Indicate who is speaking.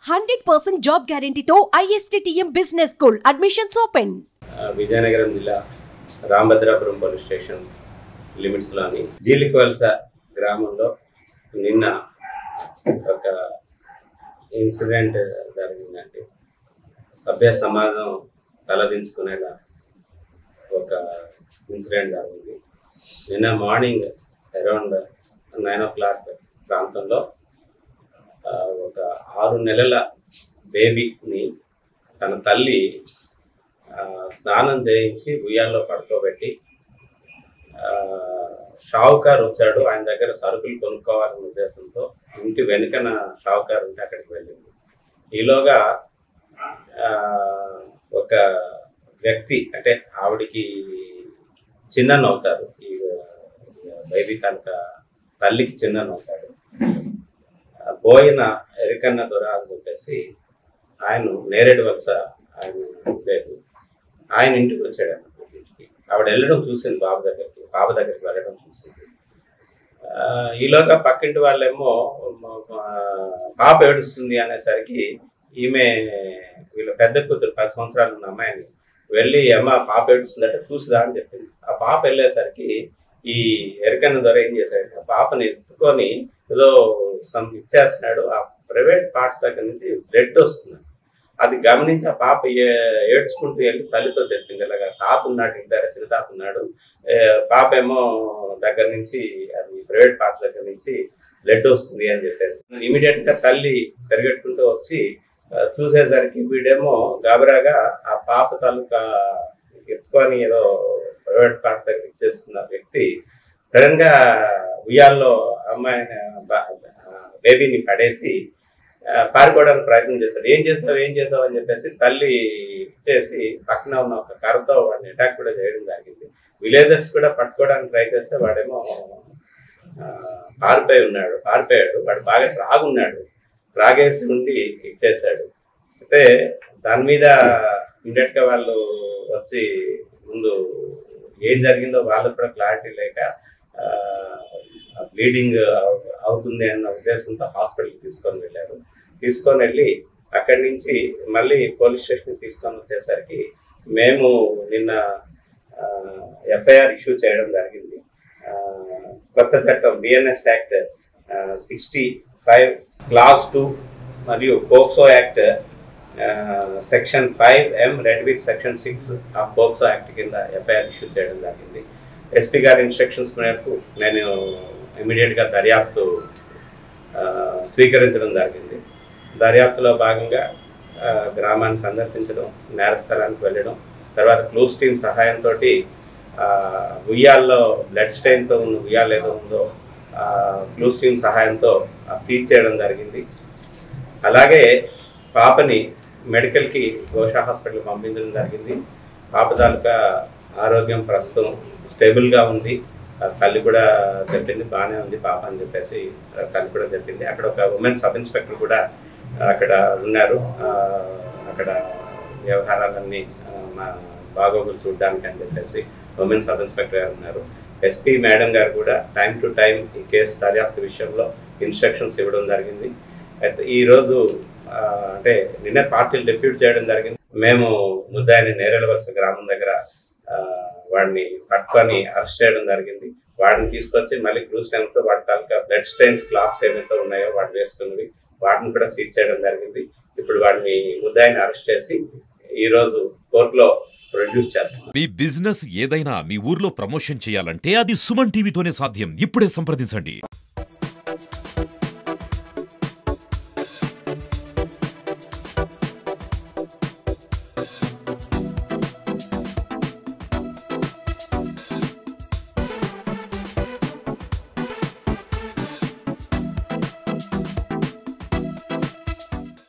Speaker 1: hundred percent job గ్యారంటీతో ISTM business school admissions open
Speaker 2: ఆ, విజయనగరం జిల్లా రామభద్రాపురం పోలీస్ స్టేషన్ లిమిట్స్లోని జీలికవలస గ్రామంలో నిన్న ఒక ఇన్సిడెంట్ జరిగిందండి సభ్య సమాజం తలదించుకునేలా ఒక ఇన్సిడెంట్ జరిగింది నిన్న morning around nine o'clock ప్రాంతంలో ఆ, ఒక ఆరు నెలల బేబీని తన తల్లి ఆ, స్నానం చేయించి ఉయ్యాల్లో పడుకోబెట్టి ఆ, షావుకార్ వచ్చాడు ఆయన దగ్గర సరుకులు కొనుక్కోవాలనే ఉద్దేశంతో ఇంటి వెనుకన షావుకార్ ఉంటే అక్కడికి వెళ్ళింది ఈలోగా ఆ, ఒక వ్యక్తి అంటే ఆవిడికి చిన్నన్ అవుతారు ఈ బేబీ కనుక తల్లికి చిన్నన్ అవుతాడు ఆ, బోయిన ఎరికన్న దొర అని చెప్పేసి ఆయన నేరేడు వలస ఆయన లేదు ఆయన ఇంటికి వచ్చాడు అన్నమాట ఇంటికి ఆవిడ వెళ్ళడం చూసింది బాబు దగ్గరికి బాబు దగ్గరికి వెళ్ళడం చూసింది ఆ, ఈలోగా పక్కింటి వాళ్ళేమో మ- మ- పాప ఏడుస్తుంది అనేసరికి ఈమె వీళ్ళ పెద్ద కూతురు పది సంవత్సరాలు ఉన్న అమ్మాయిని వెళ్ళి అమ్మ పాప ఏడుస్తుందంటే చూసిరా అని చెప్పింది ఆ పాప వెళ్ళేసరికి ఈ ఎరకన్న ద్వారా ఏం చేశాడు ఆ పాపని ఎత్తుకొని ఏదో సమ్ ఇచ్చేస్తున్నాడు ఆ ప్రైవేట్ పార్ట్స్ దగ్గర నుంచి బ్లడ్ వస్తుంది అది గమనించి ఆ పాప ఏ- ఏడ్చుకుంటూ వెళ్ళి తల్లితో చెప్పింది ఇలాగా తాత ఉన్నాడు ఇంటి దగ్గర చిన్న తాత ఉన్నాడు ఏ, పాప ఏమో దగ్గర నుంచి అది ప్రైవేట్ పార్ట్స్ దగ్గర నుంచి బ్లడ్ వస్తుంది అని చెప్పేసి ఇమీడియట్ గా తల్లి పరిగెట్టుకుంటూ వచ్చి ఆ, చూసేసరికి వీడేమో గాబరాగా ఆ పాప తాలూకా ఎత్తుకొని ఏదో ప్రైవేట్ పార్ట్ దగ్గర ఇచ్చేస్తున్న వ్యక్తి సడన్ గా ఉయ్యాల్లో అమ్మాయిని బ- బేబీని పడేసి ఆ, పారిపోవడానికి ప్రయత్నం చేస్తాడు ఏం చేస్తావు ఏం చేస్తావు అని చెప్పేసి తల్లి చేసి పక్కన ఉన్న ఒక కర్రతో వాడిని అటాక్ కూడా చేయడం జరిగింది విలేజర్స్ కూడా పట్టుకోవడానికి ట్రై చేస్తే వాడేమో ఆ, పారిపోయి ఉన్నాడు పారిపోయాడు వాడు బాగా త్రాగున్నాడు త్రాగేసి ఉండి ఇచ్చేసాడు అయితే దాని మీద ఇమీడియట్ గా వాళ్ళు వచ్చి ముందు ఏం జరిగిందో వాళ్ళకు కూడా క్లారిటీ లేక బ్లీడింగ్ అవుతుంది అన్న ఉద్దేశంతో హాస్పిటల్కి తీసుకొని వెళ్ళారు తీసుకొని వెళ్ళి అక్కడి నుంచి మళ్ళీ పోలీస్ స్టేషన్కి తీసుకొని వచ్చేసరికి మేము నిన్న ఎఫ్ఐఆర్ ఇష్యూ చేయడం జరిగింది ఆ, కొత్త చట్టం BNS act sixty five clause two మరియు POCSO act section five M read with section six of POCSO act కింద ఎఫ్ఐఆర్ ఇష్యూ చేయడం జరిగింది ఎస్పీ గారి ఇన్స్ట్రక్షన్స్ మేరకు నేను ఇమీడియట్గా దర్యాప్తు ఆ, స్వీకరించడం జరిగింది దర్యాప్తులో భాగంగా ఆ, గ్రామాన్ని సందర్శించడం నేరస్థలానికి వెళ్ళడం తర్వాత క్లూస్ టీమ్ సహాయంతో ఉయ్యాల్లో బ్లడ్ స్టెయిన్తో ఉన్న ఉయ్యాలు ఏదో ఉందో క్లూస్ టీమ్ సహాయంతో సీజ్ చేయడం జరిగింది అలాగే పాపని మెడికల్కి గోషా హాస్పిటల్ పంపించడం జరిగింది పాప తాలూకా ఆరోగ్యం ప్రస్తుతం స్టేబుల్గా ఉంది ఆ తల్లి కూడా చెప్పింది బాగానే ఉంది పాప అని చెప్పేసి ఆ తల్లి కూడా చెప్పింది అక్కడ ఒక ఉమెన్ సబ్ ఇన్స్పెక్టర్ కూడా అక్కడ ఉన్నారు ఆ, అక్కడ వ్యవహారాలన్నీ ఆ, మా బాగోగులు చూడడానికి అని చెప్పేసి ఉమెన్ సబ్ ఇన్స్పెక్టర్ గారు ఉన్నారు ఎస్పీ మేడం గారు కూడా టైం టు టైం ఈ కేసు దర్యాప్తు విషయంలో ఇన్స్ట్రక్షన్స్ ఇవ్వడం జరిగింది అయితే ఈరోజు ఆ, అంటే నిన్న పార్టీలు డిప్యూట్ చేయడం జరిగింది మేము ముద్దాయిని నేరేల వలస గ్రామం దగ్గర ఆ, వాడిని పట్టుకొని అరెస్ట్ చేయడం జరిగింది వాడిని తీసుకొచ్చి మళ్ళీ క్రూస్ టైంతో వాటి తాలూకా బ్లడ్ స్టెయిన్స్ క్లాత్స్ ఏమైతే ఉన్నాయో వాడు వేసుకున్నవి వాటిని కూడా సీజ్ చేయడం జరిగింది ఇప్పుడు వాడిని ముద్దాయిని అరెస్ట్ చేసి ఈ రోజు కోర్టులో ప్రొడ్యూస్ చేస్తాం
Speaker 3: మీ బిజినెస్ ఏదైనా మీ ఊర్లో ప్రమోషన్ చేయాలంటే అది సుమన్ టీవీతోనే సాధ్యం ఇప్పుడే సంప్రదించండి